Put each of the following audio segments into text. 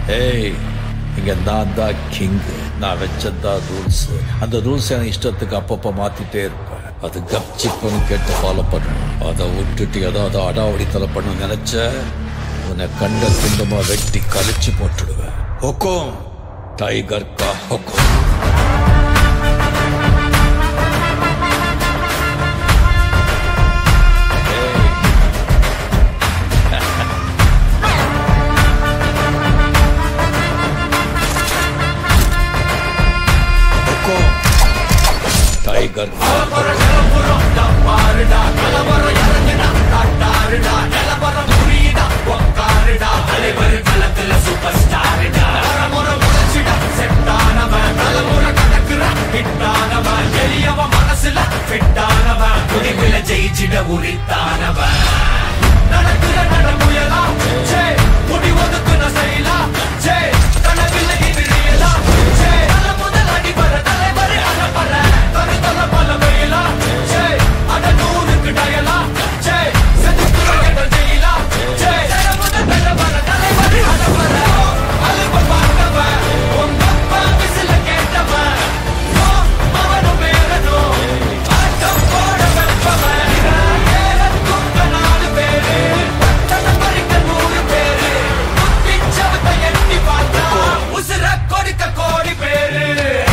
ஏய் இங்க நான் தான் கிங் நான் வச்சதான் ரூல்ஸ் அந்த ரூல்ஸ் எனக்கு இஷ்டத்துக்கு அப்பப்போ மாத்திட்டே இருப்பேன் அது கப்சிப்புன்னு கேட்டு ஃபாலோ பண்ணணும் அதை விட்டுட்டு ஏதாவது அடாவடித்தலை பண்ண நினைச்ச உன்னை கண்ட துண்டமா வெட்டி கழிச்சு போட்டுடுவேன் ஹொக்கோம் டைகர் கா ஹொக்கோம் ஹொக்கோம் டைகர் கா ஹொக்கோம் ஜெயிச்சிட உரித்தானவன் நடக்கிற நடமுயலா ஜே முடி ஒதுக்குன செயலா ஜே கனவில் இது ரியலா ஜே தல முதல் அடிபர தலைவரை அகப்பற தனி தல பல வெயிலா ஜே அட நூறுக்கு டயலா ஜே செதுக்குற என்ற ஜெயிலா ஜே தல முதல் தலைவர தலைவரை அகப்பற அலுப்ப பார்த்தவன் உங்க அப்பா விசில கேட்டவன் ஓ, அவனும் பேரனும் ஆட்டம் போட வெப்பவன் ஏறக்கும் நாலு பேரு பட்டணம் பறிக்க நூறு பேரு புத்தி சவத்தை எட்டி பார்த்தா உசுர கொடுக்க கோடி பேரு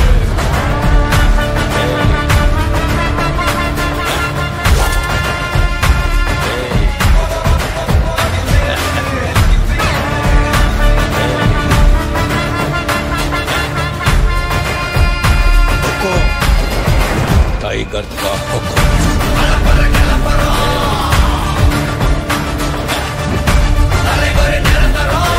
ஹொக்கோம் டைகர் கா ஹொக்கோம் தலைவர் நிரந்தரம்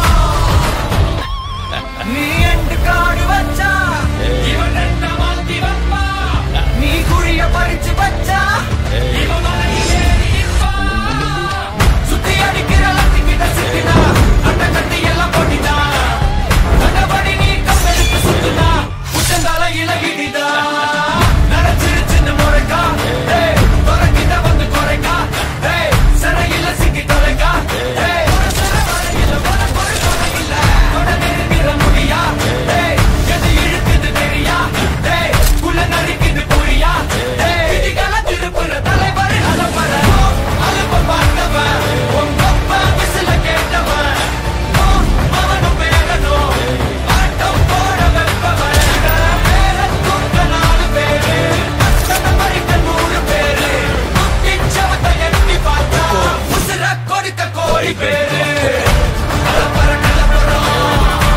நீ எண்டு காடு வச்சா இவன் என்ன மாத்தி வைப்பா நீ குழிய பறிச்சு வச்சா இவன் மலையில் ஏறி நிற்பா. சுத்தி அடிக்கிற லத்திக்கிட்ட சிக்கினா அட்ட கட்டி எல்லாம் போட்டினா கண்டபடி நீ கம்பெடுத்து சுத்துனா உச்சந்தால இலகிடிதா நடச்சிருச்சுன்னு முறைக்கா டேய், துறக்கிட்ட வந்து குறைக்கா டேய், சிறையில சிக்கி தொலைக்கா டேய், ஒரு சிறை வரையில உனக்கு ஒரு துணை இல்ல. தொட நெருங்கிற முடியா டேய், எது இழுக்குது தெரியா டேய், குள்ள நறுக்குது புரியா டேய், விதிகளை திருப்புற தலைவர் அலப்பற. அலுப்ப பார்த்தவன், உங்க அப்பா விசில கேட்டவன். ஓ, அவனும் பேரனும், ஆட்டம் போட வெப்பவன். பேரன் தூக்க நாலு பேரு, பட்டணம் பறிக்க நூறு பேரு. புத்தி சவத்தை எட்டி பார்த்தா, உசுர கொடுக்க கோடி பேரு அலப்பற நிலப்பரம்.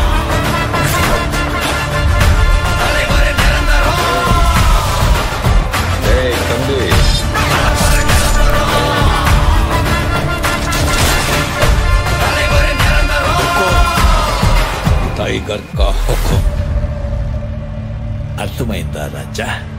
தலைவர் நிரந்தரம் ஏய் தம்பி தலைவர் நிரந்தரம் టైగర్ కా హుకుం అర్థమైందా రాజా